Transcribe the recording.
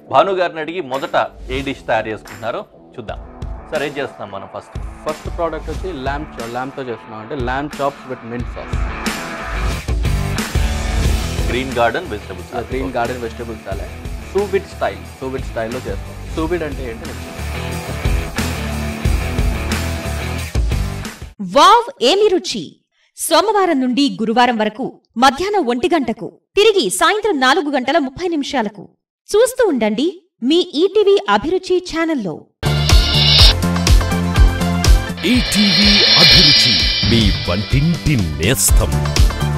భాను గారిని అడిగి మొదట ఏ డిష్ తయారు చేసుకుంటున్నారో చూద్దాం సార్ ఏం చేస్తున్నాం మనం ఫస్ట్ ఫస్ట్ ప్రోడక్ట్ వచ్చి ల్యాంప్ ల్యాంప్తో చేస్తున్నాం అంటే lamb chops with mint sauce green garden vegetables green garden vegetable salad sous vide style sous vide స్టైల్లో చేస్తాం సూబిట్ అంటే ఏంటి వావ్ ఏమి రుచి సోమవారం నుండి గురువారం వరకు మధ్యాహ్నం ఒంటి గంటకు తిరిగి సాయంత్రం నాలుగు గంటల ముప్పై నిమిషాలకు చూస్తూ ఉండండి మీ ఈటీవీ అభిరుచి ఛానల్లో ఈటీవీ అభిరుచి మీ వంటింటి నేస్తం